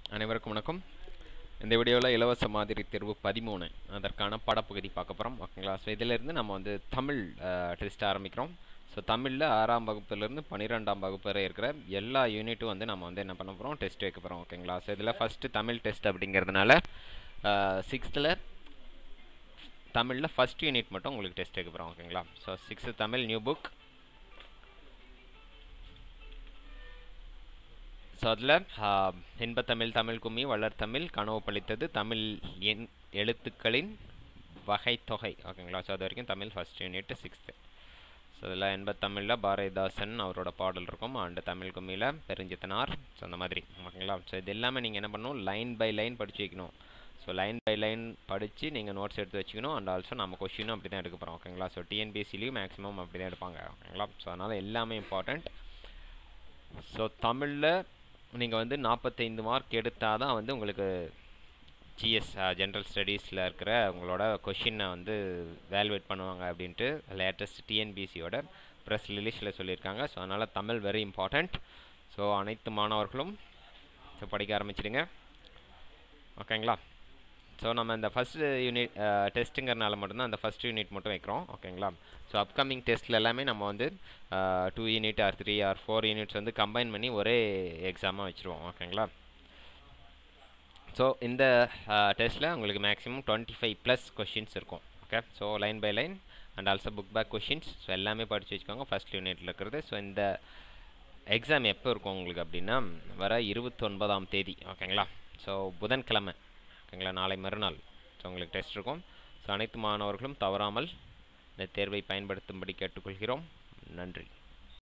அனைவருக்கும் வணக்கம் இந்த வீடியோவில் இலவச மாதிரி தேர்வு பதிமூணு அதற்கான பாடப்பகுதி பார்க்க போகிறோம் ஓகேங்களா ஸோ இதிலிருந்து நம்ம வந்து தமிழ் டெஸ்ட் ஆரம்பிக்கிறோம் ஸோ தமிழில் ஆறாம் வகுப்புலேருந்து பன்னிரெண்டாம் வகுப்பு வரை இருக்கிற எல்லா யூனிட்டும் வந்து நம்ம வந்து என்ன பண்ண போகிறோம் டெஸ்ட் வைக்க போகிறோம் ஓகேங்களா ஸோ இதில் ஃபஸ்ட்டு தமிழ் டெஸ்ட் அப்படிங்கிறதுனால சிக்ஸ்த்தில் தமிழில் ஃபஸ்ட் யூனிட் மட்டும் உங்களுக்கு டெஸ்ட் வைக்க போகிறோம் ஓகேங்களா so sixth Tamil new book so அதில் இன்பத்தமிழ் தமிழ் கும்மி வளர்த்தமிழ் கனவு பழித்தது தமிழ் எண் எழுத்துக்களின் வகைத்தொகை ஓகேங்களா ஸோ அது வரைக்கும் Tamil first unit sixth so அதில் எண்பத்தமிழில் பாரதிதாசன் அவரோட பாடல் இருக்கும் அண்டு தமிழ் கும்மியில் பெருஞ்சித்தனார் ஸோ அந்த மாதிரி ஓகேங்களா ஸோ இது எல்லாமே நீங்கள் என்ன பண்ணணும் லைன் பை லைன் படித்து வைக்கணும் ஸோ லைன் பை லைன் படித்து நீங்கள் நோட்ஸ் எடுத்து வச்சுக்கணும் அண்ட் ஆல்சோ நம்ம கொஷினும் அப்படி தான் எடுக்க போகிறோம் ஓகேங்களா ஸோ டிஎன்பிஎஸ்சிலையும் மேக்ஸிமம் அப்படி தான் எடுப்பாங்க ஓகேங்களா ஸோ அதனால் எல்லாமே இம்பார்ட்டண்ட் ஸோ தமிழில் நீங்கள் வந்து நாற்பத்தைந்து மார்க் எடுத்தால் தான் வந்து உங்களுக்கு ஜிஎஸ் ஜென்ரல் ஸ்டடீஸில் இருக்கிற உங்களோட கொஷினை வந்து வேல்யூவேட் பண்ணுவாங்க அப்படின்ட்டு லேட்டஸ்ட் டிஎன்பிசியோட ப்ரெஸ் ரிலீஸில் சொல்லியிருக்காங்க ஸோ அதனால் தமிழ் வெரி இம்பார்ட்டண்ட் ஸோ அனைத்து மாணவர்களும் ஸோ படிக்க ஆரம்பிச்சிடுங்க ஓகேங்களா ஸோ நம்ம இந்த ஃபஸ்ட்டு யூனிட் டெஸ்ட்டுங்கிறனால மட்டும்தான் அந்த ஃபஸ்ட் யூனிட் மட்டும் வைக்கிறோம் ஓகேங்களா ஸோ அப்கமிங் டெஸ்ட்டில் எல்லாமே நம்ம வந்து two unit or three or four units வந்து கம்பைன் பண்ணி ஒரே எக்ஸாமாக வச்சுருவோம் ஓகேங்களா ஸோ இந்த டெஸ்ட்டில் உங்களுக்கு maximum twenty five plus questions இருக்கும் okay so line by line and also book back questions so எல்லாமே படித்து வச்சுக்கோங்க ஃபஸ்ட் யூனிட்டில் இருக்கிறது ஸோ இந்த எக்ஸாம் எப்போ இருக்கும் உங்களுக்கு அப்படின்னா வர இருபத்தொன்பதாம் தேதி ஓகேங்களா ஸோ புதன்கிழமை ஓகேங்களா நாளை மறுநாள் ஸோ உங்களுக்கு டெஸ்ட் இருக்கும் ஸோ அனைத்து மாணவர்களும் தவறாமல் இந்த தேர்வை பயன்படுத்தும்படி கேட்டுக்கொள்கிறோம் நன்றி